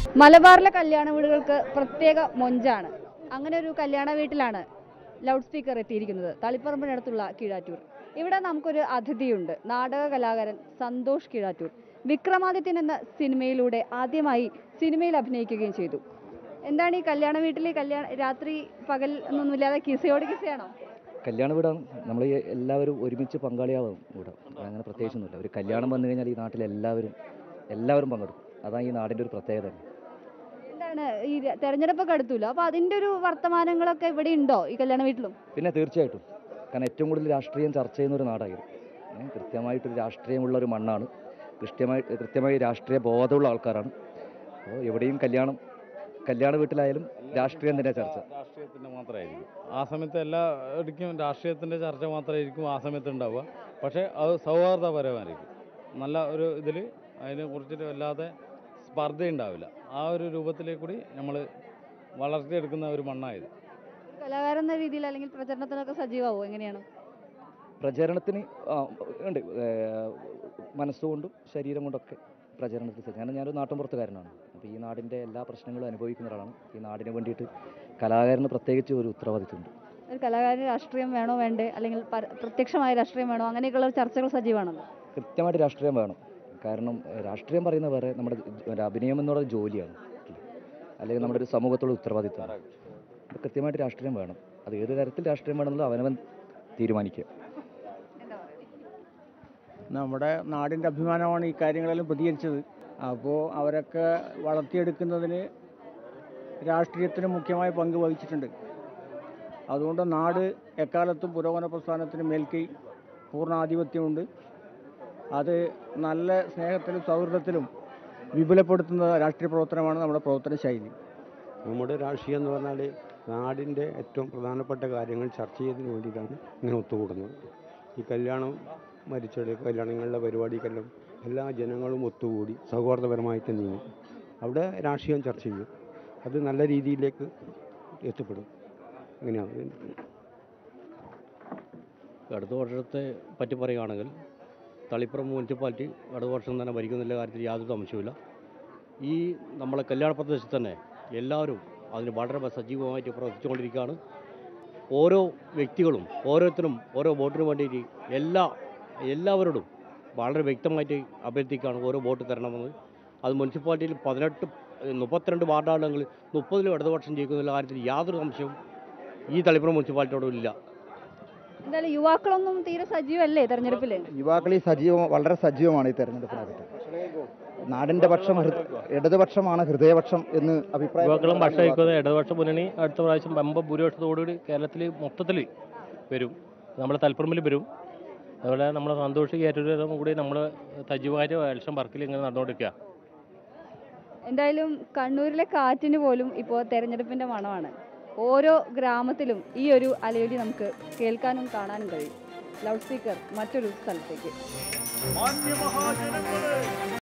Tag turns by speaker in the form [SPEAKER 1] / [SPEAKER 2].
[SPEAKER 1] മലബാറിലെ കല്യാണ വീടുകൾക്ക് പ്രത്യേക മൊഞ്ചാണ് അങ്ങനെ ഒരു കല്യാണ വീട്ടിലാണ് ലൗഡ് സ്പീക്കർ എത്തിയിരിക്കുന്നത് തളിപ്പറമ്പിനടുത്തുള്ള കീഴാറ്റൂർ ഇവിടെ നമുക്കൊരു അതിഥിയുണ്ട് നാടക കലാകാരൻ സന്തോഷ് കീഴാറ്റൂർ വിക്രമാദിത്യൻ എന്ന സിനിമയിലൂടെ ആദ്യമായി സിനിമയിൽ അഭിനയിക്കുകയും ചെയ്തു എന്താണ് ഈ കല്യാണ വീട്ടിൽ കല്യാണ രാത്രി പകൽ എന്നൊന്നുമില്ലാതെ കിസയോട് കിസയാണോ
[SPEAKER 2] കല്യാണ വീടാണ് നമ്മൾ ഈ എല്ലാവരും ഒരുമിച്ച് പങ്കാളിയാവും ഇവിടെ അങ്ങനെ പ്രത്യേകിച്ചൊന്നുമില്ല ഒരു കല്യാണം വന്നു കഴിഞ്ഞാൽ ഈ നാട്ടിൽ എല്ലാവരും എല്ലാവരും പങ്കെടുക്കും അതാണ് ഈ നാടിൻ്റെ ഒരു പ്രത്യേകത
[SPEAKER 1] എന്താണ് ഈ ര- തെരഞ്ഞെടുപ്പൊക്കെ അടുത്തല്ലോ അപ്പോൾ അതിൻ്റെ ഒരു വർത്തമാനങ്ങളൊക്കെ ഇവിടെ ഉണ്ടോ ഈ കല്യാണ വീട്ടിലും
[SPEAKER 2] പിന്നെ തീർച്ചയായിട്ടും കാരണം ഏറ്റവും കൂടുതൽ രാഷ്ട്രീയം ചർച്ച ചെയ്യുന്ന ഒരു നാടായത് ഏ, കൃത്യമായിട്ടൊരു രാഷ്ട്രീയമുള്ള ഒരു മണ്ണാണ് കൃത്യമായി കൃത്യമായി രാഷ്ട്രീയ ബോധമുള്ള ആൾക്കാരാണ് അപ്പോൾ എവിടെയും കല്യാണം കല്യാണ വീട്ടിലായാലും രാഷ്ട്രീയം തന്നെ ചർച്ച
[SPEAKER 3] രാഷ്ട്രീയത്തിൻ്റെ മാത്രമായിരിക്കും ആ സമയത്ത് എല്ലാ ഇടയ്ക്കും രാഷ്ട്രീയത്തിൻ്റെ ചർച്ച മാത്രമായിരിക്കും ആ സമയത്ത് ഉണ്ടാവുക പക്ഷേ അത് സൗഹാർദ്ദപരമായിരിക്കും നല്ല ഒരു ഇതിൽ അതിനെ കുറിച്ചിട്ട് വല്ലാതെ സ്പർദ്ധ ഉണ്ടാവില്ല ആ ഒരു രൂപത്തിലേക്ക് കൂടി നമ്മൾ വളർത്തിയെടുക്കുന്ന ഒരു മണ്ണായത്
[SPEAKER 1] കലാകാരൻ എന്ന രീതിയിൽ അല്ലെങ്കിൽ പ്രചരണത്തിനൊക്കെ സജീവമാവും എങ്ങനെയാണ്
[SPEAKER 2] പ്രചരണത്തിന് ആ, ഉണ്ട് ഏ, മനസ്സുകൊണ്ടും ശരീരം കൊണ്ടൊക്കെ പ്രചരണത്തിൽ സജ്ജ- കാരണം ഞാനൊരു നാട്ടിൻപുറത്തുകാരനാണ് അപ്പോൾ ഈ നാടിൻ്റെ എല്ലാ പ്രശ്നങ്ങളും അനുഭവിക്കുന്ന ഒരാളാണ് ഈ നാടിന് വേണ്ടിയിട്ട് കലാകാരന് പ്രത്യേകിച്ച് ഒരു ഉത്തരവാദിത്വമുണ്ട്
[SPEAKER 1] ഒരു കലാകാരന് രാഷ്ട്രീയം വേണോ വേണ്ടേ അല്ലെങ്കിൽ പര- പ്രത്യക്ഷമായ രാഷ്ട്രീയം വേണോ അങ്ങനെയൊക്കെയുള്ള ചർച്ചകൾ സജീവമാണല്ലോ
[SPEAKER 2] കൃത്യമായിട്ട് രാഷ്ട്രീയം വേണം കാരണം ഏഹ്, രാഷ്ട്രീയം പറയുന്ന വേറെ നമ്മുടെ ജ- ഒരു അഭിനയം എന്ന് പറയുന്നത് ജോലിയാണ് അല്ലെങ്കിൽ നമ്മുടെ ഒരു സമൂഹത്തോട് ഉത്തരവാദിത്തമാണ് അപ്പോൾ കൃത്യമായിട്ട് രാഷ്ട്രീയം വേണം അത് ഏത് തരത്തിൽ രാഷ്ട്രീയം വേണമെന്നുള്ളത് അവനവൻ തീരുമാനിക്കുക
[SPEAKER 4] നമ്മുടെ നാടിൻ്റെ അഭിമാനമാണ് ഈ കാര്യങ്ങളെല്ലാം പ്രതികരിച്ചത് അപ്പോൾ അവരൊക്കെ വളർത്തിയെടുക്കുന്നതിന് രാഷ്ട്രീയത്തിന് മുഖ്യമായ പങ്ക് വഹിച്ചിട്ടുണ്ട് അതുകൊണ്ട് നാട് എക്കാലത്തും പുരോഗമന പ്രസ്ഥാനത്തിന് മേൽക്കൈ പൂർണ്ണാധിപത്യമുണ്ട് അത് നല്ല സ്നേഹത്തിലും സൗഹൃദത്തിലും വിപുലപ്പെടുത്തുന്ന രാഷ്ട്രീയ പ്രവർത്തനമാണ് നമ്മുടെ പ്രവർത്തന ശൈലി
[SPEAKER 5] നമ്മുടെ രാഷ്ട്രീയം എന്ന് പറഞ്ഞാൽ നാടിൻ്റെ ഏറ്റവും പ്രധാനപ്പെട്ട കാര്യങ്ങൾ ചർച്ച ചെയ്തതിന് വേണ്ടിയിട്ടാണ് ഇങ്ങനെ ഒത്തുകൂടുന്നത് ഈ കല്യാണം മരിച്ചത് കല്യാണങ്ങളുടെ പരിപാടിക്കെല്ലാം എല്ലാ ജനങ്ങളും ഒത്തുകൂടി സൗഹാർദ്ദപരമായിട്ട് നീങ്ങും അവിടെ രാഷ്ട്രീയം ചർച്ച ചെയ്യും അത് നല്ല രീതിയിലേക്ക് എത്തിപ്പെടും അങ്ങനെയാണ്
[SPEAKER 6] അടുത്ത വർഷത്തെ പറ്റി പറയുകയാണെങ്കിൽ തളിപ്പുറം മുനിസിപ്പാലിറ്റി അടുത്ത വർഷം തന്നെ ഭരിക്കുന്നില്ല കാര്യത്തിൽ യാതൊരു സംശയവുമില്ല ഈ നമ്മളെ കല്യാണ പ്രദേശത്ത് തന്നെ എല്ലാവരും അതിന് വളരെ സജീവമായിട്ട് പ്രവർത്തിച്ചുകൊണ്ടിരിക്കുകയാണ് ഓരോ വ്യക്തികളും ഓരോരുത്തരും ഓരോ വോട്ടിന് വേണ്ടിയിട്ട് എല്ലാ എല്ലാവരോടും വളരെ വ്യക്തമായിട്ട് അഭ്യർത്ഥിക്കുകയാണ് ഓരോ വോട്ട് തരണമെന്ന് അത് മുനിസിപ്പാലിറ്റിയിൽ പതിനെട്ട് മുപ്പത്തിരണ്ട് വാർഡാണെങ്കിൽ മുപ്പതിലും ഇടതുപക്ഷം ജയിക്കുന്നുള്ള കാര്യത്തിൽ യാതൊരു സംശയവും ഈ തളിപ്പുറം മുനിസിപ്പാലിറ്റിയോടും ഇല്ല
[SPEAKER 1] എന്തായാലും യുവാക്കളൊന്നും തീരെ സജീവല്ലേ തെരഞ്ഞെടുപ്പിൽ
[SPEAKER 7] യുവാക്കൾ ഈ സജീവം വളരെ സജീവമാണ് ഈ തെരഞ്ഞെടുപ്പിനകത്ത് നാടിന്റെ പക്ഷം ഹൃ- ഇടതുപക്ഷമാണ് ഹൃദയപക്ഷം എന്ന് അഭിപ്രായം
[SPEAKER 8] യുവാക്കളും ഭക്ഷണം കഴിക്കുന്നത് ഇടതുപക്ഷ മുന്നണി അടുത്ത പ്രാവശ്യം വമ്പ ഭൂരിപക്ഷത്തോടുകൂടി കേരളത്തിൽ മൊത്തത്തിൽ വരും നമ്മുടെ തലപ്പുറമ്പിൽ വരും അതുപോലെ നമ്മുടെ സന്തോഷ് കയറ്റൂരും കൂടി നമ്മൾ സജീവമായിട്ട് ഇലക്ഷൻ വർക്കിൽ ഇങ്ങനെ നടന്നുകൊണ്ടിരിക്കുക
[SPEAKER 1] എന്തായാലും കണ്ണൂരിലെ കാറ്റിന് പോലും ഇപ്പോൾ തെരഞ്ഞെടുപ്പിന്റെ മണമാണ് ഓരോ ഗ്രാമത്തിലും ഈ ഒരു അലയൊലി നമുക്ക് കേൾക്കാനും കാണാനും കഴിയും ലൗഡ് സ്പീക്കർ മറ്റൊരു സ്ഥലത്തേക്ക്